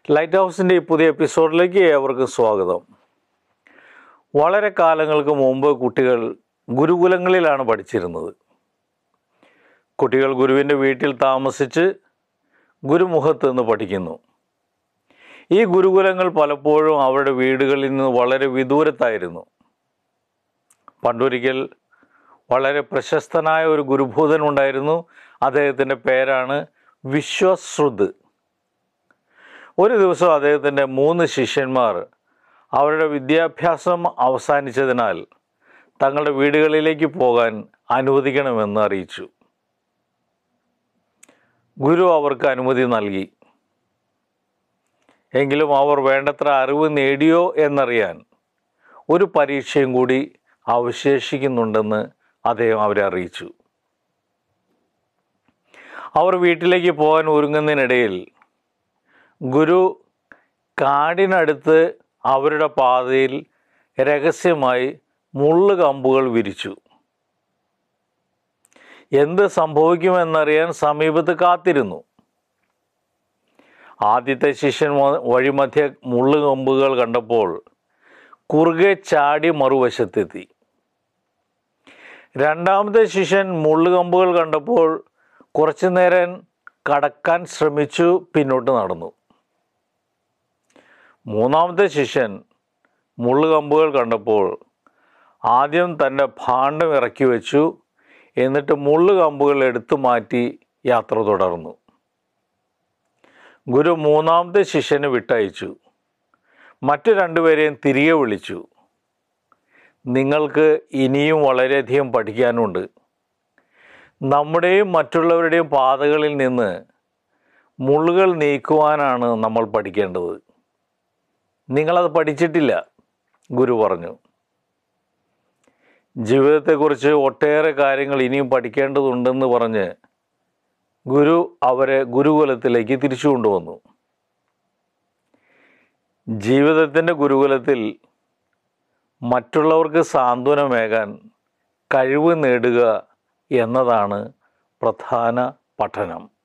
light ഹൗസിൻ്റെ ഈ പുതിയ എപ്പിസോഡിലേക്ക് ഏവർക്കും സ്വാഗതം വളരെ കാലങ്ങൾക്ക് മുമ്പ് കുട്ടികൾ ഗുരുകുലങ്ങളിലാണ് പഠിച്ചിരുന്നത് കുട്ടികൾ ഗുരുവിൻ്റെ വീട്ടിൽ താമസിച്ച് ഗുരുമുഖത്ത് നിന്ന് പഠിക്കുന്നു ഈ ഗുരുകുലങ്ങൾ പലപ്പോഴും അവരുടെ വീടുകളിൽ നിന്ന് വളരെ വിദൂരത്തായിരുന്നു പണ്ടൊരിക്കൽ വളരെ പ്രശസ്തനായ ഒരു ഗുരുഭൂതൻ ഉണ്ടായിരുന്നു അദ്ദേഹത്തിൻ്റെ പേരാണ് വിശ്വശ്രുത് ഒരു ദിവസം അദ്ദേഹത്തിൻ്റെ മൂന്ന് ശിഷ്യന്മാർ അവരുടെ വിദ്യാഭ്യാസം അവസാനിച്ചതിനാൽ തങ്ങളുടെ വീടുകളിലേക്ക് പോകാൻ അനുവദിക്കണമെന്ന് അറിയിച്ചു ഗുരു അവർക്ക് അനുമതി നൽകി എങ്കിലും അവർ വേണ്ടത്ര അറിവ് നേടിയോ എന്നറിയാൻ ഒരു പരീക്ഷയും കൂടി അവശേഷിക്കുന്നുണ്ടെന്ന് അദ്ദേഹം അവരെ അറിയിച്ചു അവർ വീട്ടിലേക്ക് പോകാൻ ഒരുങ്ങുന്നതിനിടയിൽ ഗുരു കാടിനടുത്ത് അവരുടെ പാതയിൽ രഹസ്യമായി മുള്ളുകമ്പുകൾ വിരിച്ചു എന്ത് സംഭവിക്കുമെന്നറിയാൻ സമീപത്ത് കാത്തിരുന്നു ആദ്യത്തെ ശിഷ്യൻ വ- വഴിമധ്യ മുള്ളുകമ്പുകൾ കണ്ടപ്പോൾ കുറുകെ ചാടി മറുവശത്തെത്തി രണ്ടാമത്തെ ശിഷ്യൻ മുള്ളുകമ്പുകൾ കണ്ടപ്പോൾ കുറച്ചു നേരം കടക്കാൻ ശ്രമിച്ചു പിന്നോട്ട് നടന്നു മൂന്നാമത്തെ ശിഷ്യൻ മുള്ളുകമ്പുകൾ കണ്ടപ്പോൾ ആദ്യം തൻ്റെ ഭാണ്ഡം ഇറക്കി വെച്ചു എന്നിട്ട് മുള്ളുകമ്പുകൾ എടുത്തു മാറ്റി യാത്ര തുടർന്നു ഗുരു മൂന്നാമത്തെ ശിഷ്യനെ വിട്ടയച്ചു മറ്റു രണ്ടുപേരെയും തിരികെ വിളിച്ചു നിങ്ങൾക്ക് ഇനിയും വളരെയധികം പഠിക്കാനുണ്ട് നമ്മുടെയും മറ്റുള്ളവരുടെയും പാതകളിൽ നിന്ന് മുള്ളുകൾ നീക്കുവാനാണ് നമ്മൾ പഠിക്കേണ്ടത് നിങ്ങളത് പഠിച്ചിട്ടില്ല ഗുരു പറഞ്ഞു ജീവിതത്തെക്കുറിച്ച് ഒട്ടേറെ കാര്യങ്ങൾ ഇനിയും പഠിക്കേണ്ടതുണ്ടെന്ന് പറഞ്ഞ് ഗുരു അവരെ ഗുരുകുലത്തിലേക്ക് തിരിച്ചു കൊണ്ടുവന്നു ജീവിതത്തിൻ്റെ ഗുരുകുലത്തിൽ മറ്റുള്ളവർക്ക് സാന്ത്വനമേകാൻ കഴിവ് നേടുക എന്നതാണ് പ്രധാന പഠനം